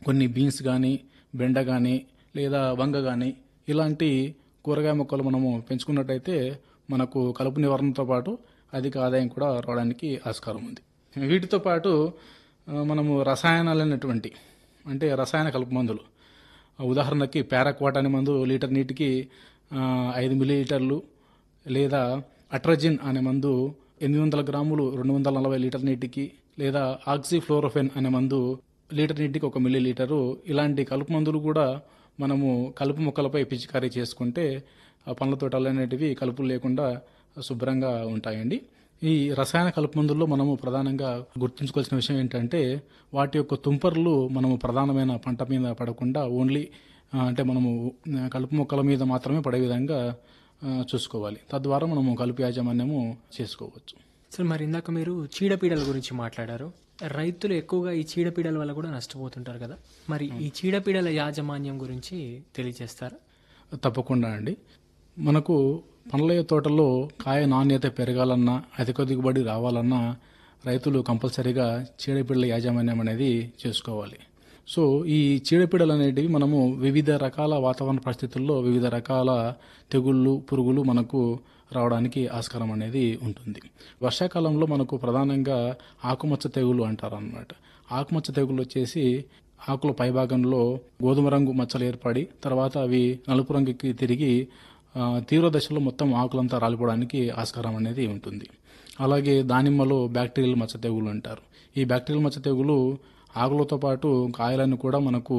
కొన్ని బీన్స్ కానీ బెండ కానీ లేదా వంగ కానీ ఇలాంటి కూరగాయ మొక్కలు మనము పెంచుకున్నట్టయితే మనకు కలుపు నివారణతో పాటు అధిక ఆదాయం కూడా రావడానికి ఆస్కారం ఉంది వీటితో పాటు ఆ, మనము రసాయనాలైనటువంటి అంటే రసాయన కలుపు మందులు ఉదాహరణకి పారాక్వాట్ అనే మందు లీటర్ నీటికి ఆ, ఐదు మిల్లీలీటర్లు లేదా అట్రజిన్ అనే మందు ఎనిమిది వందల గ్రాములు రెండు వందల నలభై లీటర్ నీటికి లేదా ఆక్సిఫ్లోరోఫెన్ అనే మందు లీటర్ నీటికి ఒక మిల్లీ లీటరు ఇలాంటి కలుపు మందులు కూడా మనము కలుపు మొక్కలపై పిచికారీ చేసుకుంటే ఆ పండ్ల తోటలు అనేటివి కలుపులు లేకుండా శుభ్రంగా ఉంటాయండి ఈ రసాయన కలుపు మందుల్లో మనము ప్రధానంగా గుర్తుంచుకోవాల్సిన విషయం ఏంటంటే వాటి యొక్క తుంపర్లు మనము ప్రధానమైన పంట మీద పడకుండా ఓన్లీ ఆ, అంటే మనము ఆ, కలుపు మొక్కల మీద మాత్రమే పడే విధంగా ఆ, చూసుకోవాలి తద్వారా మనము కలుపు యాజమాన్యము చేసుకోవచ్చు సార్ మరి ఇందాక మీరు చీడపీడల గురించి మాట్లాడారు రైతులు ఎక్కువగా ఈ చీడపీడల వల్ల కూడా నష్టపోతుంటారు కదా మరి ఈ చీడపీడల యాజమాన్యం గురించి తెలియజేస్తారా తప్పకుండా అండి మనకు పండ్ల తోటలో కాయ నాణ్యత పెరగాలన్నా అధిక దిగుబడి రావాలన్నా రైతులు కంపల్సరీగా చీడపీడల యాజమాన్యం అనేది చేసుకోవాలి సో ఈ చీడపీడలు అనేటివి మనము వివిధ రకాల వాతావరణ పరిస్థితుల్లో వివిధ రకాల తెగుళ్ళు పురుగులు మనకు రావడానికి ఆస్కారం అనేది ఉంటుంది వర్షాకాలంలో మనకు ప్రధానంగా ఆకుమచ్చ తెగులు అంటారు అన్నమాట ఆకుమచ్చ తెగులు వచ్చేసి ఆకుల పైభాగంలో గోధుమ రంగు మచ్చలు ఏర్పడి తర్వాత అవి నలుపు రంగుకి తిరిగి ఆ, తీవ్ర దశలో మొత్తం ఆకులంతా రాలిపోవడానికి ఆస్కారం అనేది ఉంటుంది అలాగే దానిమ్మలో బ్యాక్టీరియల్ మచ్చ తెగులు అంటారు ఈ బ్యాక్టీరియల్ మచ్చ తెగులు ఆకులతో పాటు కాయలను కూడా మనకు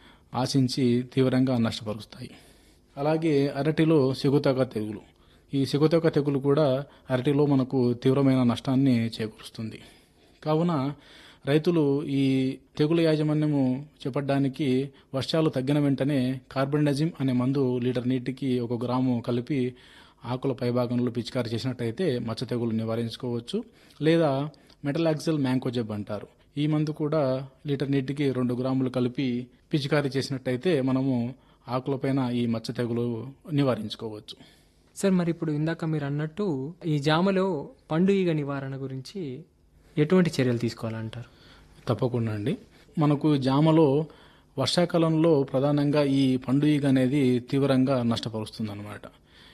ఆశించి తీవ్రంగా నష్టపరుస్తాయి అలాగే అరటిలో సిగుతక తెగులు ఈ సిగుతక తెగులు కూడా అరటిలో మనకు తీవ్రమైన నష్టాన్ని చేకూరుస్తుంది కావున రైతులు ఈ తెగులు యాజమాన్యము చేపట్టడానికి వర్షాలు తగ్గిన వెంటనే కార్బన్డజిమ్ అనే మందు లీటర్ నీటికి ఒక గ్రాము కలిపి ఆకుల పైభాగంలో పిచికారి చేసినట్టయితే మచ్చ తెగులు నివారించుకోవచ్చు లేదా మెటలాక్సిల్ మ్యాంకోజెబ్ అంటారు ఈ మందు కూడా లీటర్ నీటికి రెండు గ్రాములు కలిపి పిచికారీ చేసినట్టయితే మనము ఆకులపైన ఈ మచ్చ తెగులు నివారించుకోవచ్చు సార్ మరి ఇప్పుడు ఇందాక మీరు అన్నట్టు ఈ జామలో పండు ఈగ నివారణ గురించి ఎటువంటి చర్యలు తీసుకోవాలంటారు తప్పకుండా అండి మనకు జామలో వర్షాకాలంలో ప్రధానంగా ఈ పండు ఈగ అనేది తీవ్రంగా నష్టపరుస్తుంది అనమాట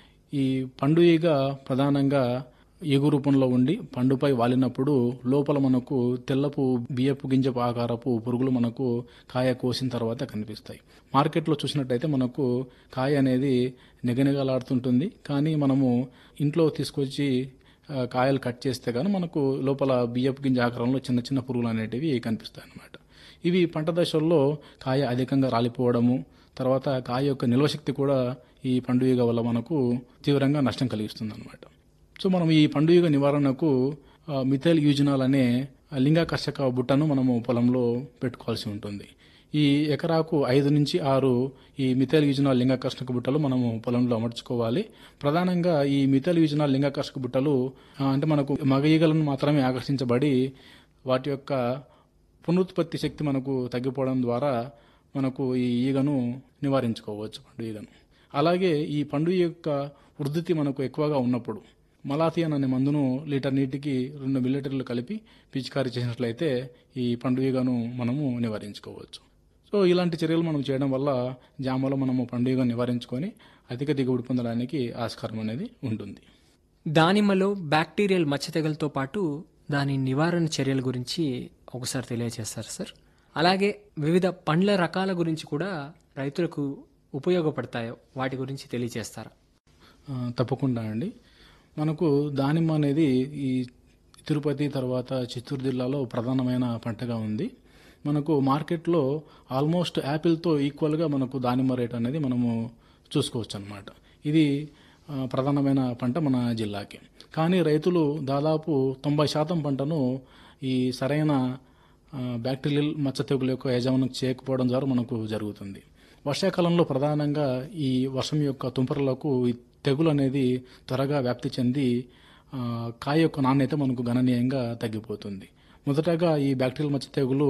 ఈ పండు ఈగ ప్రధానంగా ఈగు రూపంలో ఉండి పండుపై వాలినప్పుడు లోపల మనకు తెల్లపు బియ్యపు గింజపు ఆకారపు పురుగులు మనకు కాయ కోసిన తర్వాత కనిపిస్తాయి మార్కెట్లో చూసినట్టయితే మనకు కాయ అనేది నిగనిగలాడుతుంటుంది కానీ మనము ఇంట్లో తీసుకొచ్చి ఆ, కాయలు కట్ చేస్తే కానీ మనకు లోపల బియ్యపు గింజ ఆకారంలో చిన్న చిన్న పురుగులు అనేటివి కనిపిస్తాయి అన్నమాట ఇవి పంట దశల్లో కాయ అధికంగా రాలిపోవడము తర్వాత కాయ యొక్క నిల్వశక్తి కూడా ఈ పండుగ వల్ల మనకు తీవ్రంగా నష్టం కలిగిస్తుంది అనమాట సో మనం ఈ పండుగ నివారణకు ఆ, మిథైల్ యూజినాల్ అనే లింగాకర్షక బుట్టను మనము పొలంలో పెట్టుకోవాల్సి ఉంటుంది ఈ ఎకరాకు ఐదు నుంచి ఆరు ఈ మిథైల్ యూజినాల్ లింగాకర్షక బుట్టలు మనము పొలంలో అమర్చుకోవాలి ప్రధానంగా ఈ మిథైల్ యూజినాల్ లింగాకర్షక బుట్టలు ఆ, అంటే మనకు మగ ఈగలను మాత్రమే ఆకర్షించబడి వాటి యొక్క పునరుత్పత్తి శక్తి మనకు తగ్గిపోవడం ద్వారా మనకు ఈ ఈగను నివారించుకోవచ్చు పండు ఈగను అలాగే ఈ పండు యొక్క వృద్ధి మనకు ఎక్కువగా ఉన్నప్పుడు మలాథియన్ అనే మందును లీటర్ నీటికి రెండు మిల్లీలీటర్లు కలిపి పిచికారీ చేసినట్లయితే ఈ పండు ఈగను మనము నివారించుకోవచ్చు సో ఇలాంటి చర్యలు మనం చేయడం వల్ల జామలో మనము పండుగ నివారించుకొని అధిక దిగుబడి పొందడానికి ఆస్కారం అనేది ఉంటుంది దానిమ్మలో బ్యాక్టీరియల్ మచ్చ తెగులతో పాటు దాని నివారణ చర్యల గురించి ఒకసారి తెలియజేస్తారు సార్ అలాగే వివిధ పండ్ల రకాల గురించి కూడా రైతులకు ఉపయోగపడతాయో వాటి గురించి తెలియజేస్తారా ఆ, తప్పకుండా అండి మనకు దానిమ్మ అనేది ఈ తిరుపతి తర్వాత చిత్తూరు జిల్లాలో ప్రధానమైన పంటగా ఉంది మనకు మార్కెట్లో ఆల్మోస్ట్ యాపిల్తో ఈక్వల్గా మనకు దానిమ్మ రేట్ అనేది మనము చూసుకోవచ్చు అనమాట ఇది ఆ, ప్రధానమైన పంట మన జిల్లాకి కానీ రైతులు దాదాపు తొంభై శాతం పంటను ఈ సరైన ఆ, బ్యాక్టీరియల్ మచ్చ తెగులు యొక్క యజమానం చేయకపోవడం ద్వారా మనకు జరుగుతుంది వర్షాకాలంలో ప్రధానంగా ఈ వర్షం యొక్క తుంపరలకు ఈ తెగులు అనేది త్వరగా వ్యాప్తి చెంది ఆ, కాయ యొక్క నాణ్యత మనకు గణనీయంగా తగ్గిపోతుంది మొదటగా ఈ బ్యాక్టీరియల్ మచ్చ తెగులు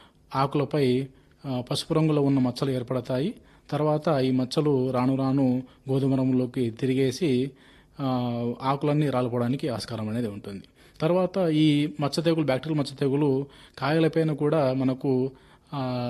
ఆకులపై ఆ, పసుపు రంగులో ఉన్న మచ్చలు ఏర్పడతాయి తర్వాత ఈ మచ్చలు రాను రాను గోధుమ రంగులోకి తిరిగేసి ఆ, ఆకులన్నీ రాలిపోవడానికి ఆస్కారం అనేది ఉంటుంది తర్వాత ఈ మచ్చ తెగులు బ్యాక్టీరియల్ మచ్చ తెగులు కాయలపైన కూడా మనకు ఆ,